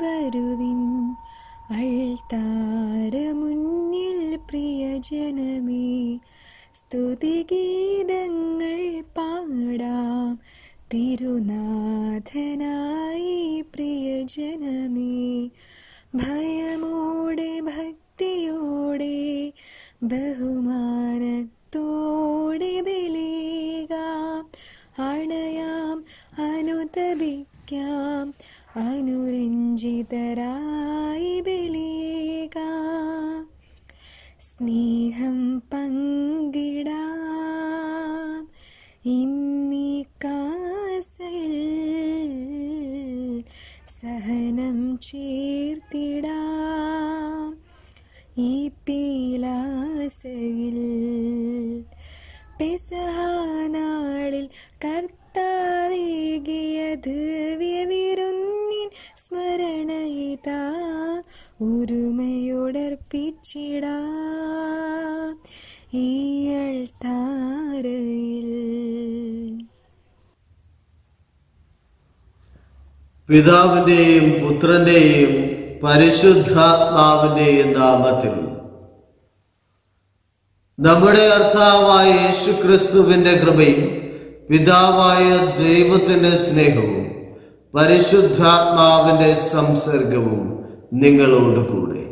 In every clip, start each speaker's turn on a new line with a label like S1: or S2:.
S1: വരുവിൻ അൾത്താര മുന്നിൽ പ്രിയജനമേ സ്തുതിഗീതങ്ങൾ പാടാം തിരുനാഥനായി പ്രിയജനമേ ഭയമോടെ ഭക്തിയോടെ ബഹുമാനത്തോടെ ബലികാം അണയാം അനുതപിക്കാം അനുരഞ്ജിതരായി ബലികാം സ്നേഹം പങ്കിടാം ഇന്നീ കാസൽ സഹനം ചേർത്തിടാം ഈ പീലാസയിൽ പെസഹാനാളിൽ കർത്താവേകിയ ദിവ്യവിരുന്നിൻ സ്മരണയിതാ ഒരുമയോടർപ്പിച്ചിടാ ഈയൾ താരയിൽ
S2: പിതാവിന്റെയും പുത്രന്റെയും പരിശുദ്ധാത്മാവിന്റെയും നാമത്തിൽ നമ്മുടെ കർത്താവായ യേശു ക്രിസ്തുവിന്റെ കൃപയും പിതാവായ ദൈവത്തിന്റെ സ്നേഹവും പരിശുദ്ധാത്മാവിന്റെ സംസർഗവും നിങ്ങളോട് കൂടെ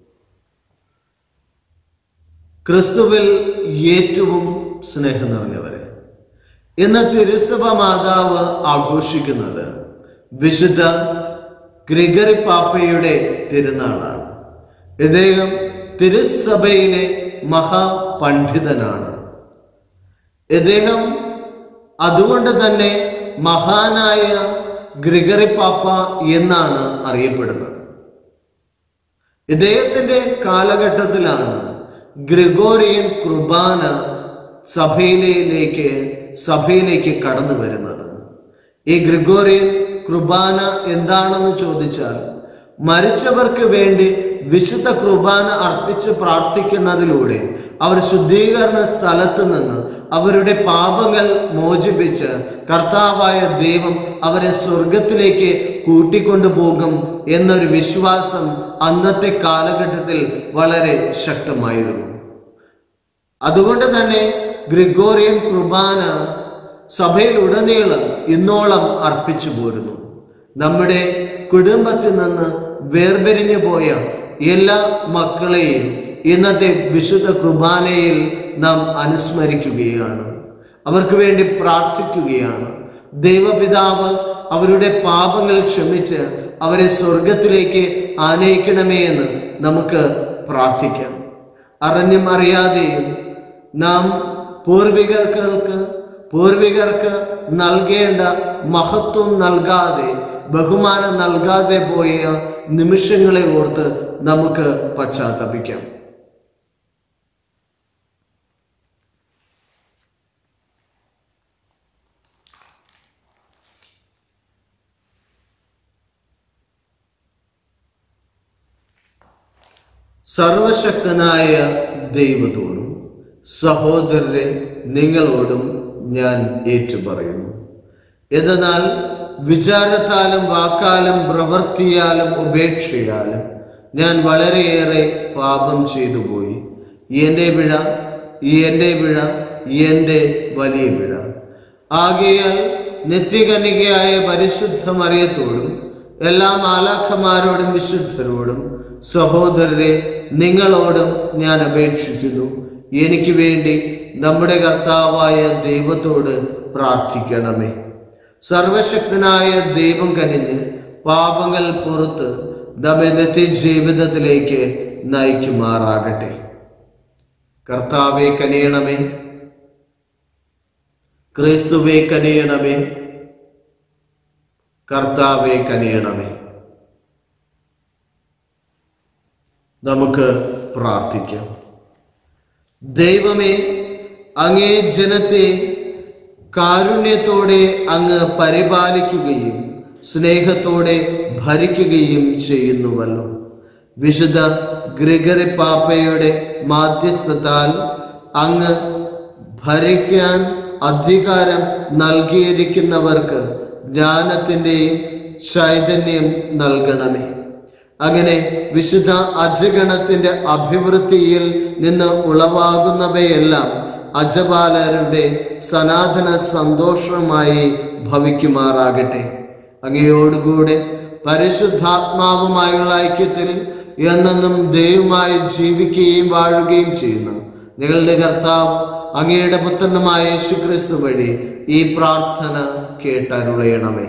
S2: ക്രിസ്തുവിൽ ഏറ്റവും സ്നേഹം നിറഞ്ഞവരെ ഇന്ന് തിരുസഭ മാതാവ് ആഘോഷിക്കുന്നത് വിശുദ്ധ ഗ്രിഗറി പാപ്പയുടെ തിരുനാളാണ് ഇദ്ദേഹം തിരുസഭയിലെ മഹാപണ്ഡിതനാണ് ഇദ്ദേഹം അതുകൊണ്ട് തന്നെ മഹാനായ ഗ്രിഗറി പാപ്പ എന്നാണ് അറിയപ്പെടുന്നത് ഇദ്ദേഹത്തിന്റെ കാലഘട്ടത്തിലാണ് ഗ്രിഗോറിയൻ കുർബാന സഭയിലേക്ക് സഭയിലേക്ക് കടന്നു വരുന്നത് ഈ ഗ്രിഗോറിയൻ കുർബാന എന്താണെന്ന് ചോദിച്ചാൽ മരിച്ചവർക്ക് വേണ്ടി വിശുദ്ധ കുർബാന അർപ്പിച്ച് പ്രാർത്ഥിക്കുന്നതിലൂടെ അവർ ശുദ്ധീകരണ സ്ഥലത്ത് നിന്ന് അവരുടെ പാപങ്ങൾ മോചിപ്പിച്ച് കർത്താവായ ദൈവം അവരെ സ്വർഗത്തിലേക്ക് കൂട്ടിക്കൊണ്ടുപോകും എന്നൊരു വിശ്വാസം അന്നത്തെ കാലഘട്ടത്തിൽ വളരെ ശക്തമായിരുന്നു അതുകൊണ്ട് തന്നെ ഗ്രിഗോറിയൻ കുർബാന സഭയിലുടനീളം ഇന്നോളം അർപ്പിച്ചു പോരുന്നു നമ്മുടെ കുടുംബത്തിൽ നിന്ന് വേർപിരിഞ്ഞു പോയ എല്ലാ മക്കളെയും ഇന്നത്തെ വിശുദ്ധ കുർബാനയിൽ നാം അനുസ്മരിക്കുകയാണ് അവർക്ക് വേണ്ടി പ്രാർത്ഥിക്കുകയാണ് ദൈവപിതാവ് അവരുടെ പാപങ്ങൾ ക്ഷമിച്ച് അവരെ സ്വർഗത്തിലേക്ക് ആനയിക്കണമേ എന്ന് നമുക്ക് പ്രാർത്ഥിക്കാം അറിഞ്ഞും അറിയാതെയും നാം പൂർവികർക്ക് പൂർവികർക്ക് നൽകേണ്ട മഹത്വം നൽകാതെ ബഹുമാനം നൽകാതെ പോയ നിമിഷങ്ങളെ ഓർത്ത് നമുക്ക് പശ്ചാത്തപിക്കാം സർവശക്തനായ ദൈവത്തോടും സഹോദരരെ നിങ്ങളോടും ഞാൻ ഏറ്റുപറയുന്നു എന്നാൽ വിചാരത്താലും വാക്കാലും പ്രവൃത്തിയാലും ഉപേക്ഷയാലും ഞാൻ വളരെയേറെ പാപം ചെയ്തു പോയി എൻ്റെ പിഴ എൻ്റെ പിഴ എൻ്റെ വലിയ പിഴ ആകയാൽ നിത്യകന്യകയായ പരിശുദ്ധ മറിയത്തോടും എല്ലാ മാലാഖമാരോടും വിശുദ്ധരോടും സഹോദരരെ നിങ്ങളോടും ഞാൻ അപേക്ഷിക്കുന്നു എനിക്ക് വേണ്ടി നമ്മുടെ കർത്താവായ ദൈവത്തോട് പ്രാർത്ഥിക്കണമേ സർവശക്തനായ ദൈവം കനിഞ്ഞ് പാപങ്ങൾ പുറത്ത് നമ്മെ നിത്യ ജീവിതത്തിലേക്ക് നയിക്കുമാറാകട്ടെ കർത്താവെ കനിയണമേ ക്രിസ്തുവെ കനിയണമേ കർത്താവെ കനിയണമേ നമുക്ക് പ്രാർത്ഥിക്കാം ദൈവമേ അങ്ങേ ജനത്തെ കാരുണ്യത്തോടെ അങ്ങ് പരിപാലിക്കുകയും സ്നേഹത്തോടെ ഭരിക്കുകയും ചെയ്യുന്നുവല്ലോ വിശുദ്ധ ഗ്രിഗറി പാപ്പയുടെ മാധ്യസ്ഥത്താൽ അങ്ങ് ഭരിക്കാൻ അധികാരം നൽകിയിരിക്കുന്നവർക്ക് ജ്ഞാനത്തിൻ്റെയും ചൈതന്യം നൽകണമേ അങ്ങനെ വിശുദ്ധ അജഗണത്തിന്റെ അഭിവൃദ്ധിയിൽ നിന്ന് ഉളവാകുന്നവയെല്ലാം അജപാലരുടെ സനാതന സന്തോഷമായി ഭവിക്കുമാറാകട്ടെ അങ്ങയോടുകൂടെ പരിശുദ്ധാത്മാവുമായുള്ള ഐക്യത്തിൽ എന്നെന്നും ദൈവമായി ജീവിക്കുകയും വാഴുകയും ചെയ്യുന്നു നിങ്ങളുടെ കർത്താവ് അങ്ങയുടെ പുത്രനുമായ യേശുക്രിസ്തു വഴി ഈ പ്രാർത്ഥന കേട്ടരുളയണമേ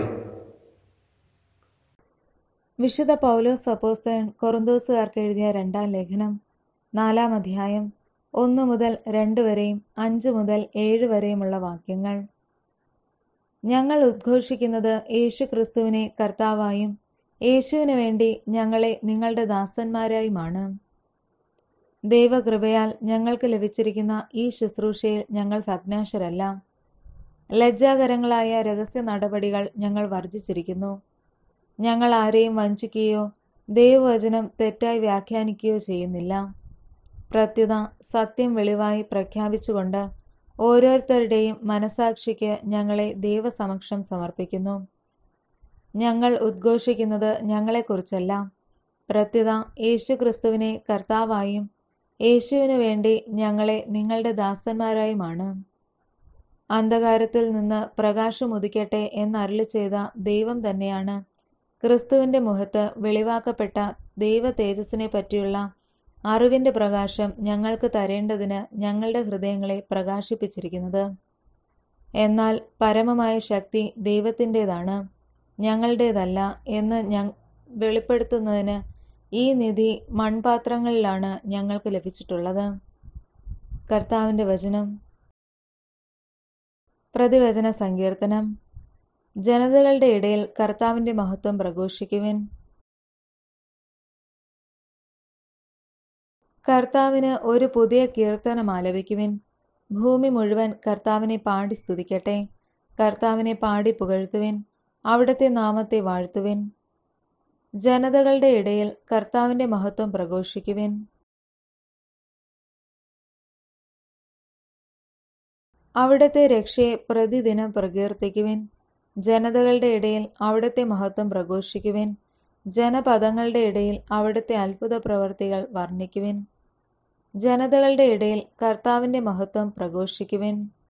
S1: വിശുദ്ധ പൗലോസ് അപ്പോസ്തലൻ കൊറിന്തോസുകാർക്ക് എഴുതിയ രണ്ടാം ലേഖനം നാലാം അധ്യായം ഒന്ന് മുതൽ രണ്ട് വരെയും അഞ്ച് മുതൽ ഏഴ് വരെയുമുള്ള വാക്യങ്ങൾ ഞങ്ങൾ ഉദ്ഘോഷിക്കുന്നത് യേശു ക്രിസ്തുവിനെ കർത്താവായും യേശുവിന് വേണ്ടി ഞങ്ങളെ നിങ്ങളുടെ ദാസന്മാരായുമാണ് ദൈവകൃപയാൽ ഞങ്ങൾക്ക് ലഭിച്ചിരിക്കുന്ന ഈ ശുശ്രൂഷയിൽ ഞങ്ങൾ ഭഗ്നാശരല്ല ലജ്ജാകരങ്ങളായ രഹസ്യ നടപടികൾ ഞങ്ങൾ വർജിച്ചിരിക്കുന്നു ഞങ്ങൾ ആരെയും വഞ്ചിക്കുകയോ ദൈവവചനം തെറ്റായി വ്യാഖ്യാനിക്കുകയോ ചെയ്യുന്നില്ല പ്രത്യുത സത്യം വെളിവായി പ്രഖ്യാപിച്ചുകൊണ്ട് ഓരോരുത്തരുടെയും മനസാക്ഷിക്ക് ഞങ്ങളെ ദൈവസമക്ഷം സമർപ്പിക്കുന്നു ഞങ്ങൾ ഉദ്ഘോഷിക്കുന്നത് ഞങ്ങളെക്കുറിച്ചല്ല പ്രത്യുത യേശു ക്രിസ്തുവിനെ കർത്താവായും യേശുവിനു വേണ്ടി ഞങ്ങളെ നിങ്ങളുടെ ദാസന്മാരായുമാണ് അന്ധകാരത്തിൽ നിന്ന് പ്രകാശം ഉദിക്കട്ടെ എന്നരുളി ചെയ്ത ദൈവം തന്നെയാണ് ക്രിസ്തുവിന്റെ മുഖത്ത് വെളിവാക്കപ്പെട്ട ദൈവ തേജസ്സിനെ പറ്റിയുള്ള അറിവിന്റെ പ്രകാശം ഞങ്ങൾക്ക് തരേണ്ടതിന് ഞങ്ങളുടെ ഹൃദയങ്ങളെ പ്രകാശിപ്പിച്ചിരിക്കുന്നത് എന്നാൽ പരമമായ ശക്തി ദൈവത്തിൻ്റെതാണ് ഞങ്ങളുടേതല്ല എന്ന് ഞ വെളിപ്പെടുത്തുന്നതിന് ഈ നിധി മൺപാത്രങ്ങളിലാണ് ഞങ്ങൾക്ക് ലഭിച്ചിട്ടുള്ളത് കർത്താവിൻ്റെ വചനം പ്രതിവചന സങ്കീർത്തനം ജനതകളുടെ ഇടയിൽ കർത്താവിന്റെ മഹത്വം പ്രഘോഷിക്കുവിൻ കർത്താവിന് ഒരു പുതിയ കീർത്തനം ആലപിക്കുവിൻ ഭൂമി മുഴുവൻ കർത്താവിനെ പാടി സ്തുതിക്കട്ടെ കർത്താവിനെ പാടി പുകഴ്ത്തുവിൻ അവിടുത്തെ നാമത്തെ വാഴ്ത്തുവിൻ ജനതകളുടെ ഇടയിൽ കർത്താവിന്റെ മഹത്വം പ്രഘോഷിക്കുവിൻ അവിടുത്തെ രക്ഷയെ പ്രതിദിനം പ്രകീർത്തിക്കുവിൻ ജനതകളുടെ ഇടയിൽ അവിടുത്തെ മഹത്വം പ്രഘോഷിക്കുവിൻ ജനപദങ്ങളുടെ ഇടയിൽ അവിടുത്തെ അത്ഭുത പ്രവർത്തികൾ വർണ്ണിക്കുവിൻ ജനതകളുടെ ഇടയിൽ കർത്താവിന്റെ മഹത്വം പ്രഘോഷിക്കുവിൻ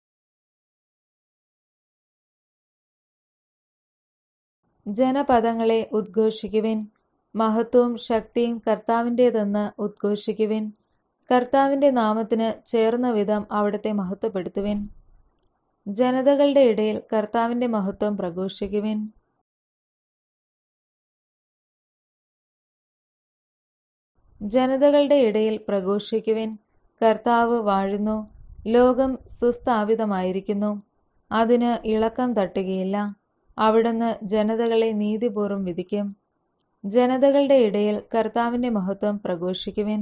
S1: ജനപദങ്ങളെ ഉദ്ഘോഷിക്കുവിൻ മഹത്വവും ശക്തിയും കർത്താവിൻ്റേതെന്ന് ഉദ്ഘോഷിക്കുവിൻ കർത്താവിന്റെ നാമത്തിന് ചേർന്ന വിധം അവിടുത്തെ മഹത്വപ്പെടുത്തുവിൻ ജനതകളുടെ ഇടയിൽ കർത്താവിന്റെ മഹത്വം പ്രഘോഷിക്കുവിൻ ജനതകളുടെ ഇടയിൽ പ്രഘോഷിക്കുവിൻ കർത്താവ് വാഴുന്നു ലോകം സുസ്ഥാപിതമായിരിക്കുന്നു അതിന് ഇളക്കം തട്ടുകയില്ല അവിടുന്ന് ജനതകളെ നീതിപൂർവ്വം വിധിക്കും ജനതകളുടെ ഇടയിൽ കർത്താവിന്റെ മഹത്വം പ്രഘോഷിക്കുവിൻ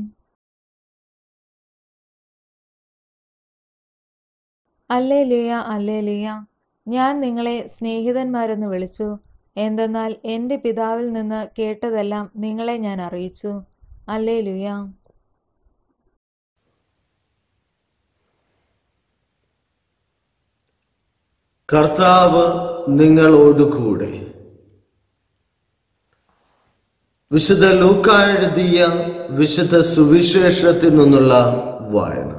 S1: അല്ലേ ലുയ അല്ലേ ലുയ ഞാൻ നിങ്ങളെ സ്നേഹിതന്മാരെന്ന് വിളിച്ചു എന്തെന്നാൽ എൻ്റെ പിതാവിൽ നിന്ന് കേട്ടതെല്ലാം നിങ്ങളെ ഞാൻ അറിയിച്ചു അല്ലേ ലുയ
S2: കർത്താവ് നിങ്ങളോടുകൂടെ വിശുദ്ധ ലൂക്ക എഴുതിയ വിശുദ്ധ സുവിശേഷത്തിൽ നിന്നുള്ള വായന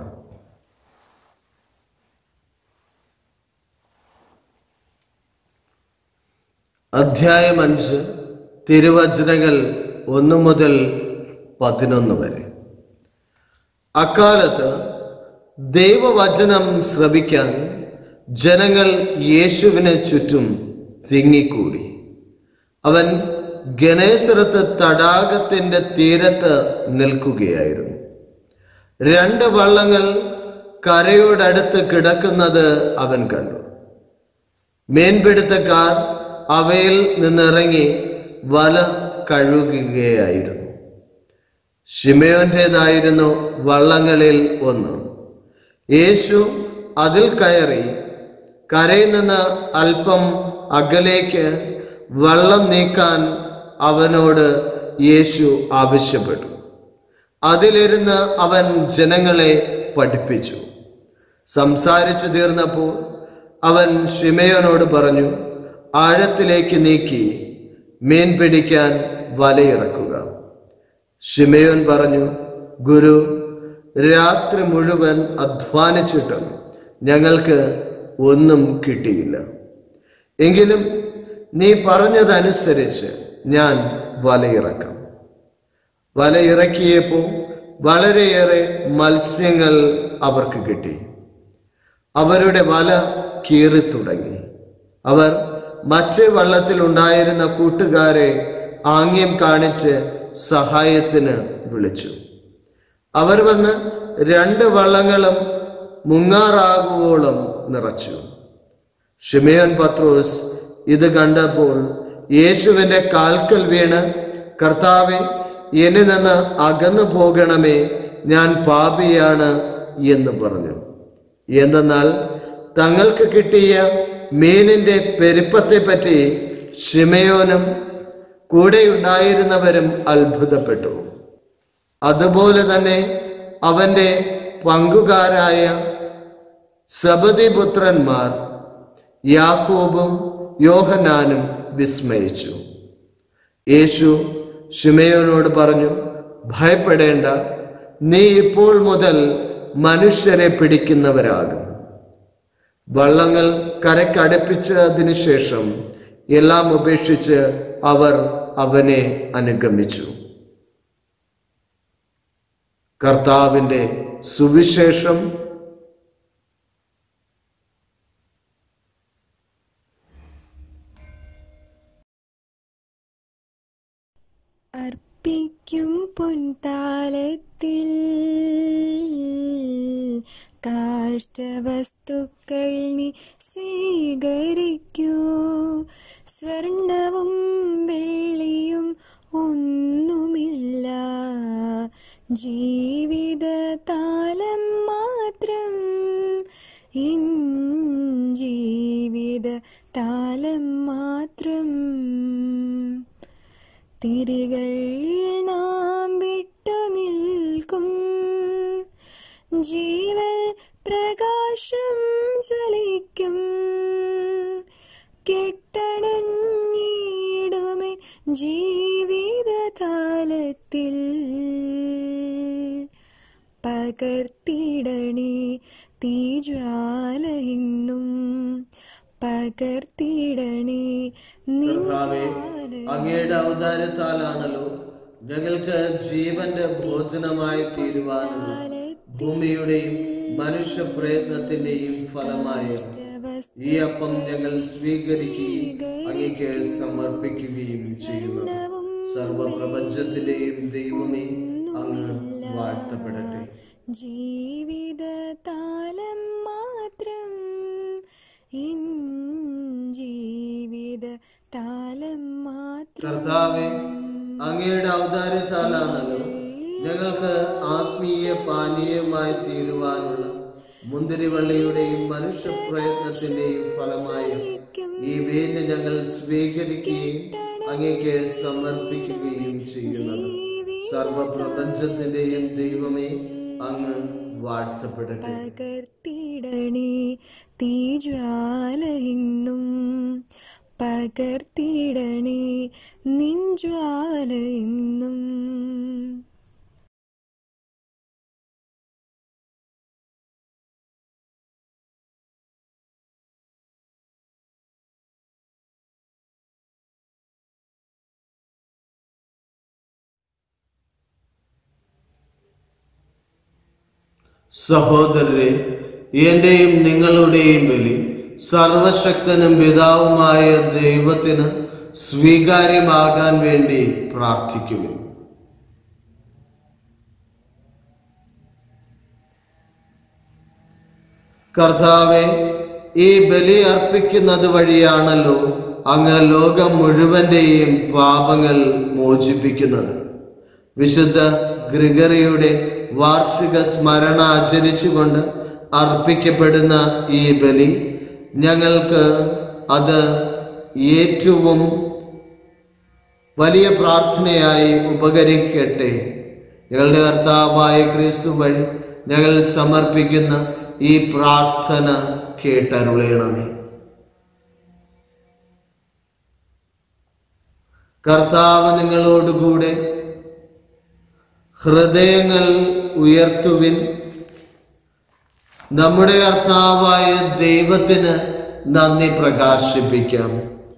S2: അധ്യായം അഞ്ച് തിരുവചനങ്ങൾ ഒന്ന് മുതൽ പതിനൊന്ന് വരെ അക്കാലത്ത് ദൈവവചനം ശ്രവിക്കാൻ ജനങ്ങൾ യേശുവിന് ചുറ്റും തിങ്ങിക്കൂടി അവൻ ഗണേശ്വരത്ത് തടാകത്തിന്റെ തീരത്ത് നിൽക്കുകയായിരുന്നു രണ്ട് വള്ളങ്ങൾ കരയോടടുത്ത് കിടക്കുന്നത് അവൻ കണ്ടു മീൻപിടുത്തക്കാർ അവയിൽ നിന്നിറങ്ങി വല കഴുകുകയായിരുന്നു ഷിമയോന്റേതായിരുന്നു വള്ളങ്ങളിൽ ഒന്ന് യേശു അതിൽ കയറി കരയിൽ നിന്ന് അല്പം അകലേക്ക് വള്ളം നീക്കാൻ അവനോട് യേശു ആവശ്യപ്പെട്ടു അതിലിരുന്ന് അവൻ ജനങ്ങളെ പഠിപ്പിച്ചു സംസാരിച്ചു തീർന്നപ്പോൾ അവൻ ഷിമയോനോട് പറഞ്ഞു ആഴത്തിലേക്ക് നീക്കി മീൻ പിടിക്കാൻ വലയിറക്കുക ഷിമയോൻ പറഞ്ഞു ഗുരു രാത്രി മുഴുവൻ അധ്വാനിച്ചിട്ടും ഞങ്ങൾക്ക് ഒന്നും കിട്ടിയില്ല എങ്കിലും നീ പറഞ്ഞതനുസരിച്ച് ഞാൻ വലയിറക്കാം വലയിറക്കിയപ്പോൾ വളരെയേറെ മത്സ്യങ്ങൾ അവർക്ക് കിട്ടി അവരുടെ വല കീറിത്തുടങ്ങി അവർ മറ്റേ വള്ളത്തിൽ ഉണ്ടായിരുന്ന കൂട്ടുകാരെ ആംഗ്യം കാണിച്ച് സഹായത്തിന് വിളിച്ചു അവർ വന്ന് രണ്ട് വള്ളങ്ങളും മുങ്ങാറാകുവോളം നിറച്ചു ഷിമയോൻ പത്രോസ് ഇത് കണ്ടപ്പോൾ യേശുവിന്റെ കാൽക്കൽ വീണ് കർത്താവെ എന്നെ നിന്ന് അകന്നു പോകണമേ ഞാൻ പാപിയാണ് എന്ന് പറഞ്ഞു എന്തെന്നാൽ തങ്ങൾക്ക് കിട്ടിയ മീനിന്റെ പെരുപ്പത്തെ പറ്റി ഷിമയോനും കൂടെയുണ്ടായിരുന്നവരും അത്ഭുതപ്പെട്ടു അതുപോലെ തന്നെ അവന്റെ പങ്കുകാരായ സബതിപുത്രന്മാർ യാക്കോബും യോഹനാനും വിസ്മയിച്ചു യേശു ഷിമയോനോട് പറഞ്ഞു ഭയപ്പെടേണ്ട നീ ഇപ്പോൾ മുതൽ മനുഷ്യരെ പിടിക്കുന്നവരാകും വള്ളങ്ങൾ കരക്കടുപ്പിച്ചതിനു ശേഷം എല്ലാം ഉപേക്ഷിച്ച് അവർ അവനെ അനുഗമിച്ചു കർത്താവിന്റെ സുവിശേഷം
S3: അർപ്പിക്കും പൊൻതാലത്തിൽ കാഴ്ചവസ്തുക്കൾ നീ സ്വീകരിക്കൂ സ്വർണവും വെള്ളിയും ഒന്നുമില്ല ജീവിത താലം മാത്രം ഇൻ ജീവിത താലം മാത്രം തിരികൾ നാം വിട്ടു നിൽക്കും ജീവൽ പ്രകാശം ജ്വലിക്കും കെട്ടണഞ്ഞിടുമേ ജീവിതകാലത്തിൽ പകർത്തിടണേ തീജ്വാല ഇന്നും പകർത്തിടണേ
S2: കർത്താവെ അങ്ങയുടെ ഔദാര്യത്താലാണല്ലോ ഞങ്ങൾക്ക് ജീവന്റെ ഭോജനമായി തീരുവാനുള്ള ഭൂമിയുടെയും മനുഷ്യ പ്രയത്നത്തിന്റെയും ഫലമായ ഈ അപ്പം ഞങ്ങൾ സ്വീകരിക്കുകയും അങ്ങേക്ക് സമർപ്പിക്കുകയും ചെയ്യുന്നു സർവപ്രപഞ്ചത്തിന്റെയും ദൈവമേ അങ്ങ് വാഴ്ത്തപ്പെടട്ടെ
S3: ജീവിത താലം മാത്രം ഇൻ ജീവിത താലം മാത്രം
S2: കർത്താവെ അങ്ങയുടെ ഔദാര്യത്താലാണല്ലോ ഞങ്ങൾക്ക് ആത്മീയ പാനീയമായി തീരുവാനുള്ള മുന്തിരിവള്ളിയുടെയും മനുഷ്യ പ്രയത്നത്തിന്റെയും ഫലമായ ഈ വീഞ്ഞ് ഞങ്ങൾ സ്വീകരിക്കുകയും അങ്ങേക്ക് സമർപ്പിക്കുകയും ചെയ്യുന്നത് സർവപ്രപഞ്ചത്തിന്റെയും ദൈവമേ അങ്ങ് വാഴ്ത്തപ്പെടട്ടെ
S3: പകർത്തിടണേ തീജ്വാല ഇന്നും പകർത്തിടണേ നിൻജ്വാല ഇന്നും
S2: സഹോദരരെ എന്റെയും നിങ്ങളുടെയും ബലി സർവശക്തനും പിതാവുമായ ദൈവത്തിന് സ്വീകാര്യമാകാൻ വേണ്ടി പ്രാർത്ഥിക്കുക കർത്താവെ ഈ ബലി അർപ്പിക്കുന്നത് വഴിയാണല്ലോ അങ്ങ് ലോകം മുഴുവന്റെയും പാപങ്ങൾ മോചിപ്പിക്കുന്നത് വിശുദ്ധ ഗ്രിഗറിയുടെ വാർഷിക സ്മരണ ആചരിച്ചുകൊണ്ട് അർപ്പിക്കപ്പെടുന്ന ഈ ബലി ഞങ്ങൾക്ക് അത് ഏറ്റവും വലിയ പ്രാർത്ഥനയായി ഉപകരിക്കട്ടെ ഞങ്ങളുടെ കർത്താവായ ക്രിസ്തു വഴി ഞങ്ങൾ സമർപ്പിക്കുന്ന ഈ പ്രാർത്ഥന കേട്ടരുളയണമേ കർത്താവ് നിങ്ങളോടുകൂടെ ഹൃദയങ്ങൾ ഉയർത്തുവിൻ നമ്മുടെ കർത്താവായ ദൈവത്തിന് നന്ദി പ്രകാശിപ്പിക്കാം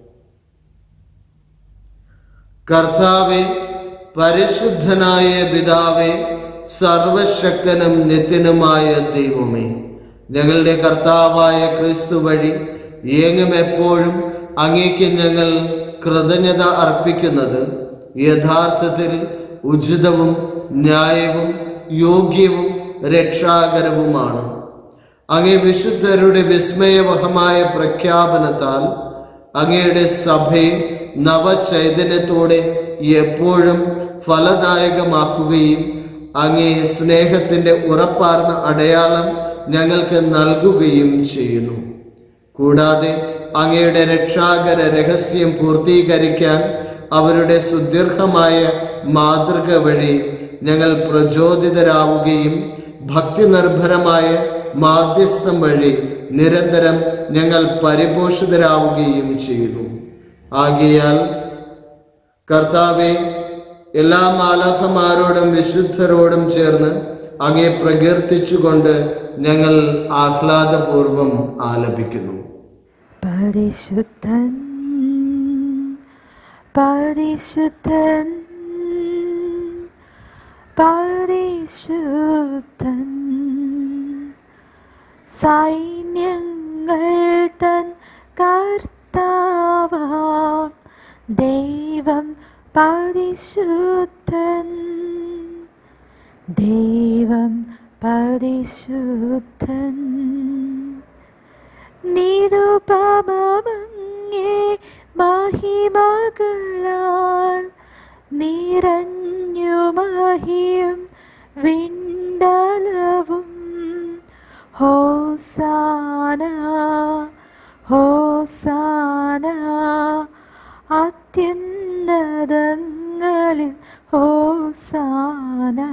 S2: കർത്താവെ പരിശുദ്ധനായ പിതാവേ സർവശക്തനും നിത്യനുമായ ദൈവമേ ഞങ്ങളുടെ കർത്താവായ ക്രിസ്തു വഴി ഏങ്ങും എപ്പോഴും അങ്ങേക്ക് ഞങ്ങൾ കൃതജ്ഞത അർപ്പിക്കുന്നത് യഥാർത്ഥത്തിൽ ഉചിതവും ന്യായവും യോഗ്യവും രക്ഷാകരവുമാണ് അങ്ങേ വിശുദ്ധരുടെ വിസ്മയവഹമായ പ്രഖ്യാപനത്താൽ അങ്ങയുടെ സഭയെ നവചൈതന്യത്തോടെ എപ്പോഴും ഫലദായകമാക്കുകയും അങ്ങേ സ്നേഹത്തിന്റെ ഉറപ്പാർന്ന അടയാളം ഞങ്ങൾക്ക് നൽകുകയും ചെയ്യുന്നു കൂടാതെ അങ്ങയുടെ രക്ഷാകര രഹസ്യം പൂർത്തീകരിക്കാൻ അവരുടെ സുദീർഘമായ മാതൃക വഴി ഞങ്ങൾ പ്രചോദിതരാവുകയും ഭക്തി നിർഭരമായ മാധ്യസ്ഥം വഴി നിരന്തരം ഞങ്ങൾ പരിപോഷിതരാവുകയും ചെയ്യുന്നു ആകിയാൽ കർത്താവെ എല്ലാ മാലാഖമാരോടും വിശുദ്ധരോടും ചേർന്ന് അങ്ങേ പ്രകീർത്തിച്ചുകൊണ്ട് ഞങ്ങൾ ആഹ്ലാദപൂർവം ആലപിക്കുന്നു
S3: പരിശുദ്ധൻ പരിശുദ്ധൻ പരിശുദ്ധൻ സൈന്യങ്ങൾ തൻ കർത്താവാം ദൈവം പരിശുദ്ധൻ ദൈവം പരിശുദ്ധൻ നിരുപമങ്ങേ മഹിമകളാൽ നിറഞ്ഞു മഹിയും വിണ്ടലവും ഹോസാന ഹോസാന അത്യുന്നതങ്ങളിൽ ഹോസാന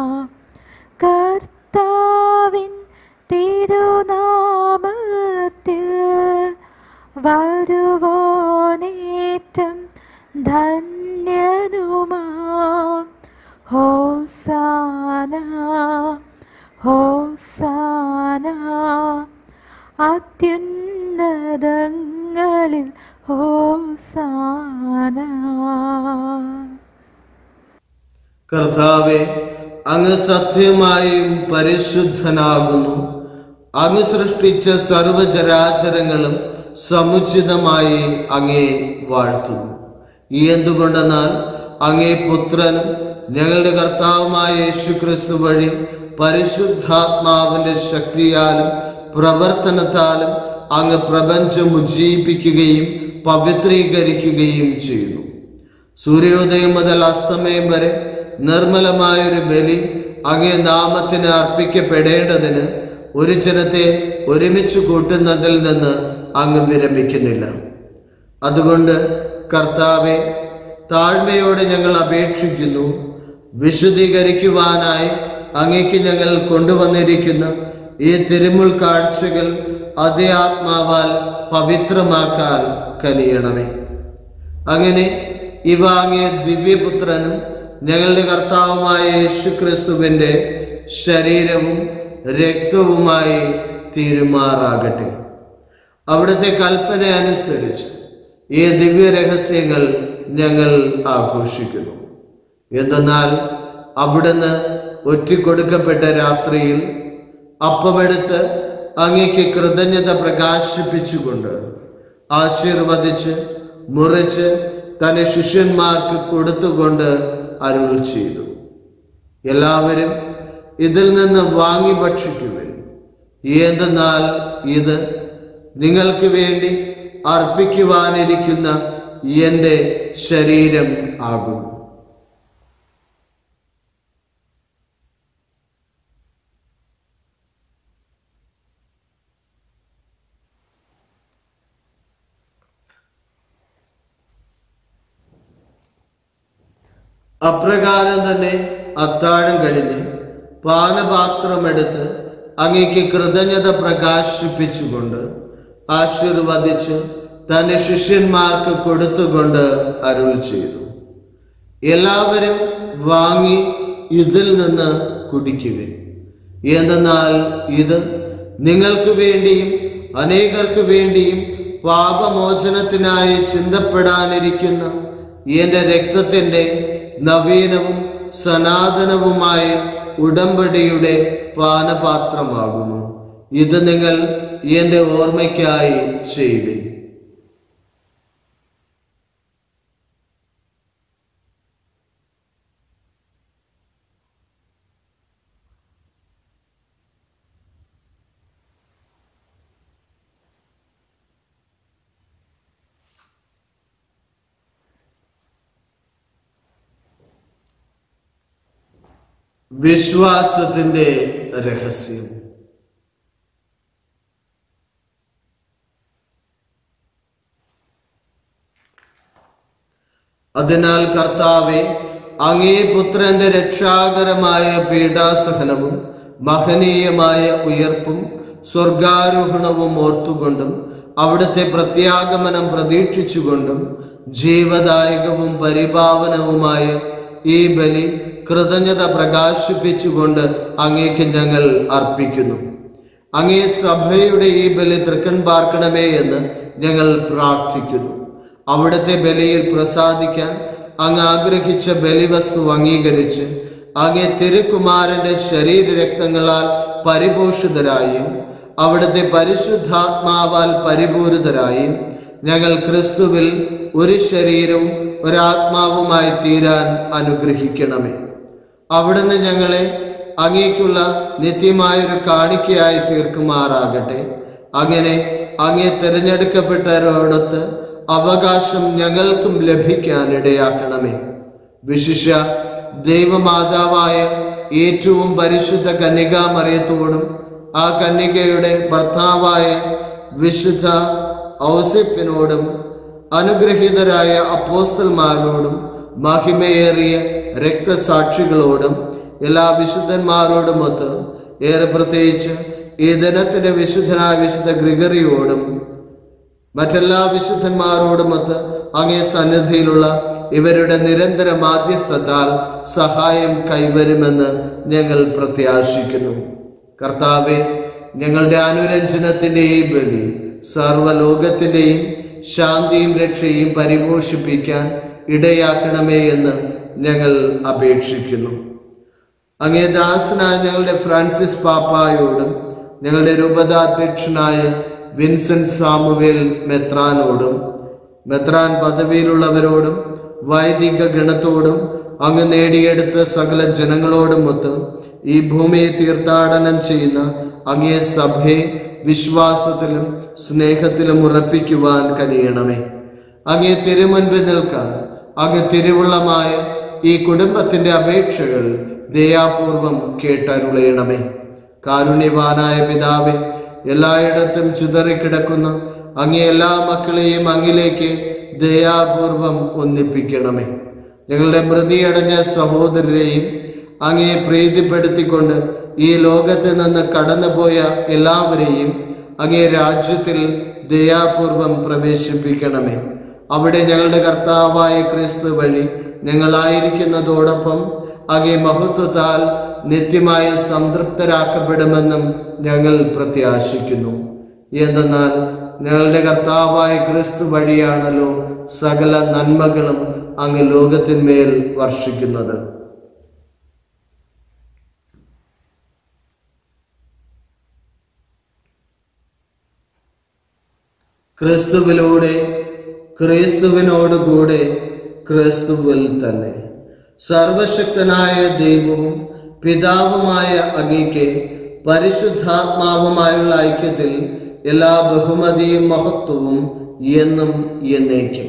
S3: കർത്താവിൻ തിരുനാമത്തിൽ വരുവോനേറ്റം ധന്യനുമാം ഹോസാന ഹോസാന അത്യുന്നതങ്ങളിൽ ഹോസാന
S2: കർത്താവെ അങ്ങ് സത്യമായും പരിശുദ്ധനാകുന്നു അങ്ങ് സൃഷ്ടിച്ച സർവചരാചരങ്ങളും സമുചിതമായി അങ്ങേ വാഴ്ത്തുന്നു എന്തുകൊണ്ടെന്നാൽ അങ്ങേ പുത്രനും ഞങ്ങളുടെ കർത്താവുമായ യേശു ക്രിസ്തു വഴി പരിശുദ്ധാത്മാവിന്റെ ശക്തിയാലും പ്രവർത്തനത്താലും അങ്ങ് പ്രപഞ്ചം ഉജ്ജീവിപ്പിക്കുകയും പവിത്രീകരിക്കുകയും ചെയ്യുന്നു സൂര്യോദയം മുതൽ അസ്തമയം വരെ നിർമ്മലമായൊരു ബലി അങ്ങേ നാമത്തിന് അർപ്പിക്കപ്പെടേണ്ടതിന് ഒരു ജനത്തെ ഒരുമിച്ച് കൂട്ടുന്നതിൽ നിന്ന് അങ്ങ് വിരമിക്കുന്നില്ല അതുകൊണ്ട് കർത്താവെ താഴ്മയോടെ ഞങ്ങൾ അപേക്ഷിക്കുന്നു വിശുദ്ധീകരിക്കുവാനായി അങ്ങേക്ക് ഞങ്ങൾ കൊണ്ടുവന്നിരിക്കുന്ന ഈ തിരുമുൾ കാഴ്ചകൾ അതേ ആത്മാവാൽ പവിത്രമാക്കാൻ കനിയണമേ അങ്ങനെ ഇവ അങ്ങേ ദിവ്യപുത്രനും ഞങ്ങളുടെ കർത്താവുമായ യേശു ക്രിസ്തുവിൻ്റെ ശരീരവും രക്തവുമായി തീരുമാറാകട്ടെ അവിടുത്തെ കൽപ്പന അനുസരിച്ച് ഈ ദിവ്യ രഹസ്യങ്ങൾ ഞങ്ങൾ ആഘോഷിക്കുന്നു എന്തെന്നാൽ അവിടുന്ന് ഒറ്റിക്കൊടുക്കപ്പെട്ട രാത്രിയിൽ അപ്പമെടുത്ത് അങ്ങേക്ക് കൃതജ്ഞത പ്രകാശിപ്പിച്ചുകൊണ്ട് ആശീർവദിച്ച് മുറിച്ച് തന്റെ ശിഷ്യന്മാർക്ക് കൊടുത്തുകൊണ്ട് അരുൾ ചെയ്തു എല്ലാവരും ഇതിൽ നിന്ന് വാങ്ങി ഭക്ഷിക്കുവിൻ എന്തെന്നാൽ ഇത് നിങ്ങൾക്ക് വേണ്ടി അർപ്പിക്കുവാനിരിക്കുന്ന എൻ്റെ ശരീരം ആകുന്നു അപ്രകാരം തന്നെ അത്താഴം കഴിഞ്ഞ് പാനപാത്രമെടുത്ത് അങ്ങേക്ക് കൃതജ്ഞത പ്രകാശിപ്പിച്ചുകൊണ്ട് ആശീർവദിച്ച് തന്റെ ശിഷ്യന്മാർക്ക് കൊടുത്തുകൊണ്ട് അരുൾ ചെയ്തു എല്ലാവരും വാങ്ങി ഇതിൽ നിന്ന് കുടിക്കുവിൻ എന്തെന്നാൽ ഇത് നിങ്ങൾക്ക് വേണ്ടിയും അനേകർക്ക് വേണ്ടിയും പാപമോചനത്തിനായി ചിന്തപ്പെടാനിരിക്കുന്ന എന്റെ രക്തത്തിന്റെ നവീനവും സനാതനവുമായ ഉടമ്പടിയുടെ പാനപാത്രമാകുന്നു ഇത് നിങ്ങൾ എന്റെ ഓർമ്മയ്ക്കായി ചെയ്യുവിൻ വിശ്വാസത്തിന്റെ രഹസ്യം അതിനാൽ കർത്താവെ അങ്ങേ പുത്രന്റെ രക്ഷാകരമായ പീഡാസഹനവും മഹനീയമായ ഉയർപ്പും സ്വർഗാരോഹണവും ഓർത്തുകൊണ്ടും അവിടുത്തെ പ്രത്യാഗമനം പ്രതീക്ഷിച്ചുകൊണ്ടും ജീവദായകവും പരിപാവനവുമായ ഈ ബലി കൃതജ്ഞത പ്രകാശിപ്പിച്ചുകൊണ്ട് അങ്ങേക്ക് ഞങ്ങൾ അർപ്പിക്കുന്നു അങ്ങേ സഭയുടെ ഈ ബലി തൃക്കൺ പാർക്കണമേ എന്ന് ഞങ്ങൾ പ്രാർത്ഥിക്കുന്നു അവിടുത്തെ ബലിയിൽ പ്രസാദിക്കാൻ അങ്ങ് ആഗ്രഹിച്ച ബലിവസ്തു അംഗീകരിച്ച് അങ്ങേ തിരുക്കുമാരന്റെ ശരീരരക്തങ്ങളാൽ പരിപോഷിതരായും അവിടുത്തെ പരിശുദ്ധാത്മാവാൽ പരിപൂരിതരായും ഞങ്ങൾ ക്രിസ്തുവിൽ ഒരു ശരീരവും ഒരാത്മാവുമായി തീരാൻ അനുഗ്രഹിക്കണമേ അവിടുന്ന് ഞങ്ങളെ അങ്ങേക്കുള്ള നിത്യമായൊരു കാണിക്കയായി തീർക്കുമാറാകട്ടെ അങ്ങനെ അങ്ങേ തിരഞ്ഞെടുക്കപ്പെട്ടവരോടൊത്ത് അവകാശം ഞങ്ങൾക്കും ലഭിക്കാൻ ഇടയാക്കണമേ വിശിഷ്യ ദൈവമാതാവായ ഏറ്റവും പരിശുദ്ധ കന്യകാമറിയത്തോടും ആ കന്യകയുടെ ഭർത്താവായ വിശുദ്ധ ഔസിപ്പിനോടും അനുഗ്രഹീതരായ അപ്പോസ്തൽമാരോടും മഹിമയേറിയ രക്തസാക്ഷികളോടും എല്ലാ വിശുദ്ധന്മാരോടുമൊത്ത് ഏറെ പ്രത്യേകിച്ച് ഈ ദിനത്തിന്റെ വിശുദ്ധനായ വിശുദ്ധ ഗ്രിഗറിയോടും മറ്റെല്ലാ വിശുദ്ധന്മാരോടുമൊത്ത് അങ്ങേ സന്നിധിയിലുള്ള ഇവരുടെ നിരന്തര മാധ്യസ്ഥത്താൽ സഹായം കൈവരുമെന്ന് ഞങ്ങൾ പ്രത്യാശിക്കുന്നു കർത്താവെ ഞങ്ങളുടെ അനുരഞ്ജനത്തിന്റെ ഈ ബലി സർവ്വലോകത്തിന്റെയും ശാന്തിയും രക്ഷയും പരിപോഷിപ്പിക്കാൻ ഇടയാക്കണമേ എന്ന് ഞങ്ങൾ അപേക്ഷിക്കുന്നു അങ്ങേ ദാസനായ ഞങ്ങളുടെ ഫ്രാൻസിസ് പാപ്പായോടും ഞങ്ങളുടെ രൂപതാധ്യക്ഷനായ വിൻസെന്റ് സാമുവേൽ മെത്രാനോടും മെത്രാൻ പദവിയിലുള്ളവരോടും വൈദിക ഗണത്തോടും അങ്ങ് നേടിയെടുത്ത സകല ജനങ്ങളോടുമൊത്ത് ഈ ഭൂമിയെ തീർത്ഥാടനം ചെയ്യുന്ന അങ്ങേ സഭയെ വിശ്വാസത്തിലും സ്നേഹത്തിലും ഉറപ്പിക്കുവാൻ കഴിയണമേ അങ്ങേ തിരുമുൻപിൽ നിൽക്കാൻ അങ്ങ് തിരുവുള്ളമായ ഈ കുടുംബത്തിന്റെ അപേക്ഷകൾ ദയാപൂർവം കേട്ടരുളയണമേ കാരുണ്യവാനായ പിതാവെ എല്ലായിടത്തും ചിതറിക്കിടക്കുന്ന അങ്ങേ എല്ലാ മക്കളെയും അങ്ങിലേക്ക് ദയാപൂർവം ഒന്നിപ്പിക്കണമേ ഞങ്ങളുടെ മൃതിയടഞ്ഞ സഹോദരരെയും അങ്ങേ പ്രീതിപ്പെടുത്തിക്കൊണ്ട് ഈ ലോകത്ത് നിന്ന് കടന്നുപോയ എല്ലാവരെയും അങ്ങേ രാജ്യത്തിൽ ദയാപൂർവം പ്രവേശിപ്പിക്കണമേ അവിടെ ഞങ്ങളുടെ കർത്താവായ ക്രിസ്തു വഴി ഞങ്ങളായിരിക്കുന്നതോടൊപ്പം അങ്ങേ മഹത്വത്താൽ നിത്യമായി സംതൃപ്തരാക്കപ്പെടുമെന്നും ഞങ്ങൾ പ്രത്യാശിക്കുന്നു എന്തെന്നാൽ ഞങ്ങളുടെ കർത്താവായ ക്രിസ്തു വഴിയാണല്ലോ സകല നന്മകളും അങ്ങ് ലോകത്തിന്മേൽ വർഷിക്കുന്നത് ക്രിസ്തുവിലൂടെ ക്രിസ്തുവിനോടുകൂടെ ക്രിസ്തുവിൽ തന്നെ സർവശക്തനായ ദൈവവും പിതാവുമായ അങ്ങയ്ക്ക് പരിശുദ്ധാത്മാവുമായുള്ള ഐക്യത്തിൽ എല്ലാ ബഹുമതിയും മഹത്വവും എന്നും എന്നേക്കും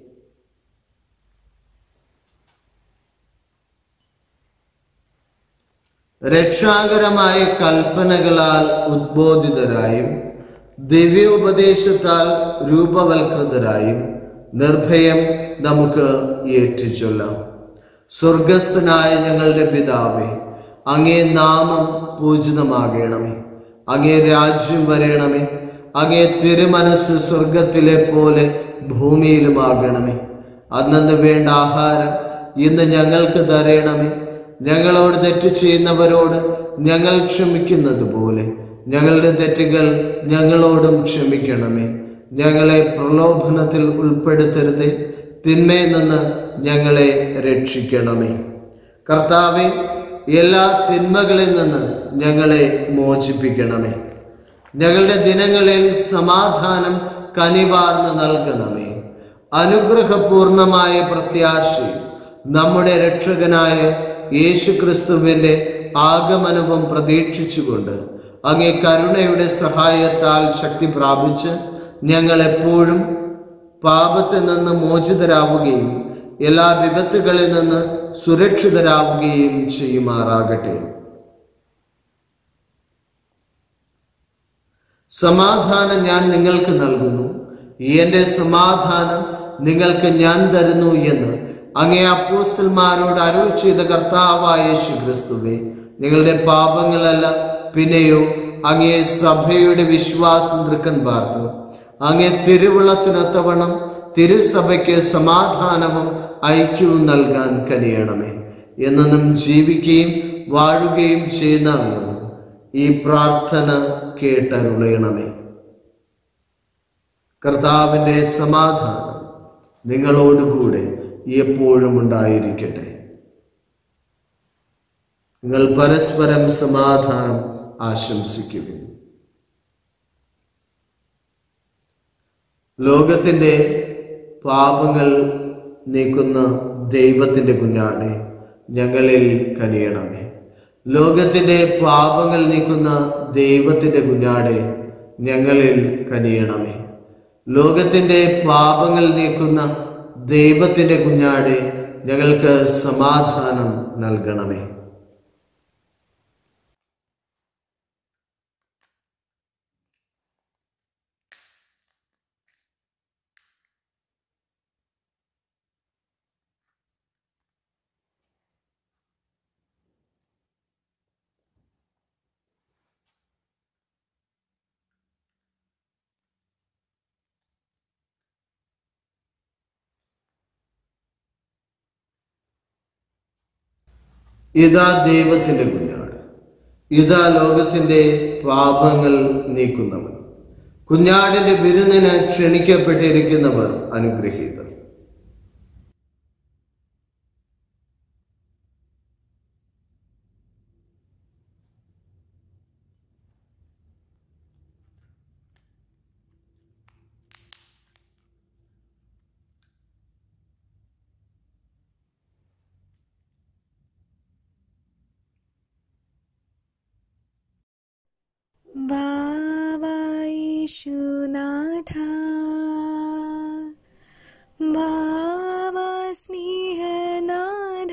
S2: രക്ഷാകരമായ കൽപ്പനകളാൽ ഉദ്ബോധിതരായും ദിവ്യോപദേശത്താൽ രൂപവൽകൃതരായും നിർഭയം നമുക്ക് ഏറ്റുചൊല്ലാം സ്വർഗസ്ഥനായ ഞങ്ങളുടെ പിതാവേ അങ്ങേ നാമം പൂജിതമാകണമേ അങ്ങേ രാജ്യം വരയണമേ അങ്ങേ തിരുമനസ് സ്വർഗത്തിലെ പോലെ ഭൂമിയിലുമാകണമേ അന്നു വേണ്ട ആഹാരം ഇന്ന് ഞങ്ങൾക്ക് തരയണമേ ഞങ്ങളോട് തെറ്റ് ചെയ്യുന്നവരോട് ഞങ്ങൾ ക്ഷമിക്കുന്നത് പോലെ ഞങ്ങളുടെ തെറ്റുകൾ ഞങ്ങളോടും ക്ഷമിക്കണമേ ഞങ്ങളെ പ്രലോഭനത്തിൽ ഉൾപ്പെടുത്തരുതേ തിന്മയിൽ നിന്ന് ഞങ്ങളെ രക്ഷിക്കണമേ കർത്താവെ എല്ലാ തിന്മകളിൽ നിന്ന് ഞങ്ങളെ മോചിപ്പിക്കണമേ ഞങ്ങളുടെ ദിനങ്ങളിൽ സമാധാനം കനിവാർന്ന് നൽകണമേ അനുഗ്രഹപൂർണമായ പ്രത്യാശയും നമ്മുടെ രക്ഷകനായ യേശു ക്രിസ്തുവിൻ്റെ ആഗമനവും പ്രതീക്ഷിച്ചുകൊണ്ട് അങ്ങേ കരുണയുടെ സഹായത്താൽ ശക്തി പ്രാപിച്ച് ഞങ്ങളെപ്പോഴും പാപത്തിൽ നിന്ന് മോചിതരാവുകയും എല്ലാ വിപത്തുകളിൽ നിന്ന് സുരക്ഷിതരാവുകയും ചെയ്യുമാറാകട്ടെ സമാധാനം ഞാൻ നിങ്ങൾക്ക് നൽകുന്നു എന്റെ സമാധാനം നിങ്ങൾക്ക് ഞാൻ തരുന്നു എന്ന് അങ്ങേ അപ്പോസ്റ്റൽമാരോട് അരുൾ ചെയ്ത കർത്താവായ യേശു ക്രിസ്തുവേ നിങ്ങളുടെ പാപങ്ങളല്ല പിന്നെയോ അങ്ങേ സഭയുടെ വിശ്വാസം തൃക്കൻ പാർത്തു അങ്ങേ തിരുവുള്ളത്തിനൊത്തവണ്ണം തിരുസഭയ്ക്ക് സമാധാനവും ഐക്യവും നൽകാൻ കനിയണമേ എന്നും ജീവിക്കുകയും വാഴുകയും ചെയ്യുന്ന അങ്ങ് ഈ പ്രാർത്ഥന കേട്ടരുളയണമേ കർത്താവിൻ്റെ സമാധാനം നിങ്ങളോടുകൂടെ എപ്പോഴും ഉണ്ടായിരിക്കട്ടെ നിങ്ങൾ പരസ്പരം സമാധാനം ആശംസിക്കുന്നു ലോകത്തിൻ്റെ പാപങ്ങൾ നീക്കുന്ന ദൈവത്തിൻ്റെ കുഞ്ഞാടെ ഞങ്ങളിൽ കനിയണമേ ലോകത്തിൻ്റെ പാപങ്ങൾ നീക്കുന്ന ദൈവത്തിൻ്റെ കുഞ്ഞാടെ ഞങ്ങളിൽ കനിയണമേ ലോകത്തിൻ്റെ പാപങ്ങൾ നീക്കുന്ന ദൈവത്തിൻ്റെ കുഞ്ഞാടെ ഞങ്ങൾക്ക് സമാധാനം നൽകണമേ ഇതാ ദൈവത്തിന്റെ കുഞ്ഞാട് ഇതാ ലോകത്തിന്റെ പാപങ്ങൾ നീക്കുന്നവൻ കുഞ്ഞാടിന്റെ വിരുന്നിന് ക്ഷണിക്കപ്പെട്ടിരിക്കുന്നവർ അനുഗ്രഹീതർ
S3: വാവായിശുനാഥ വാവാ സ്നേഹനാഥ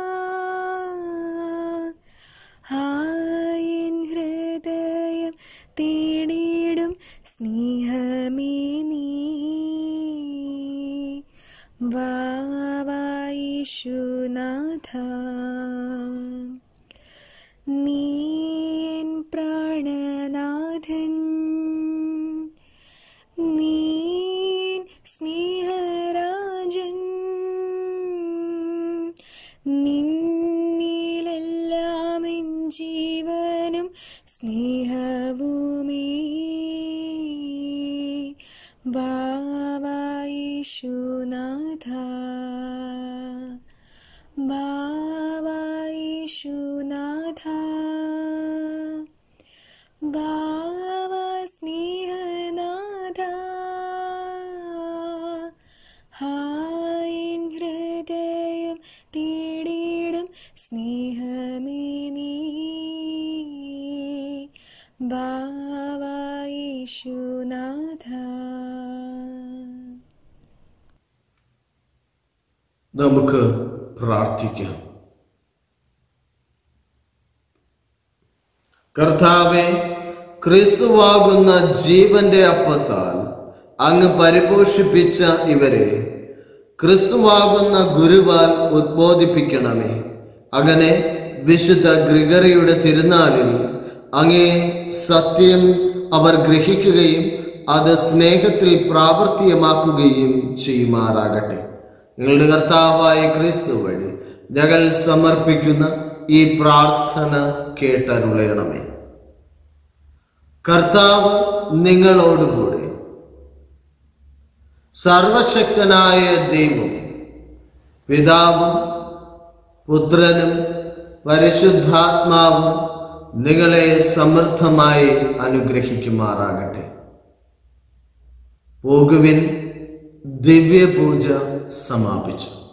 S3: ഹായൻ ഹൃദയം തേടിയിടും സ്നേഹമേ നീ വാവായിശുനാഥ നീൻ പ്രാണനാഥൻ നീൻ സ്നേഹരാജൻ നിന്നിലെല്ലാം എൻ ജീവനും സ്നേഹവുമേ ബാവായിശുനാഥ ബാവായിശുനാഥ ബാവാ സ്നേഹനാഥ ഹായൻ ഹൃദയം തേടിയിടും സ്നേഹമേ നീ ബാവായിശുനാഥ
S2: നമുക്ക് പ്രാർത്ഥിക്കാം കർത്താവെ ക്രിസ്തുവാകുന്ന ജീവന്റെ അപ്പത്താൽ അങ്ങ് പരിപോഷിപ്പിച്ച ഇവരെ ക്രിസ്തുവാകുന്ന ഗുരുവാൽ ഉദ്ബോധിപ്പിക്കണമേ അങ്ങനെ വിശുദ്ധ ഗ്രിഗറിയുടെ തിരുനാളിൽ അങ്ങേ സത്യം അവർ ഗ്രഹിക്കുകയും അത് സ്നേഹത്തിൽ പ്രാവർത്തികമാക്കുകയും ചെയ്യുമാറാകട്ടെ ഞങ്ങളുടെ കർത്താവായ ക്രിസ്തു വഴി ഞങ്ങൾ സമർപ്പിക്കുന്ന ഈ പ്രാർത്ഥന കേട്ടരുളയണമേ കർത്താവ് നിങ്ങളോടുകൂടെ സർവശക്തനായ ദൈവം പിതാവും പുത്രനും പരിശുദ്ധാത്മാവും നിങ്ങളെ സമൃദ്ധമായി അനുഗ്രഹിക്കുമാറാകട്ടെ പോകുവിൻ ദിവ്യപൂജ സമാപിച്ചു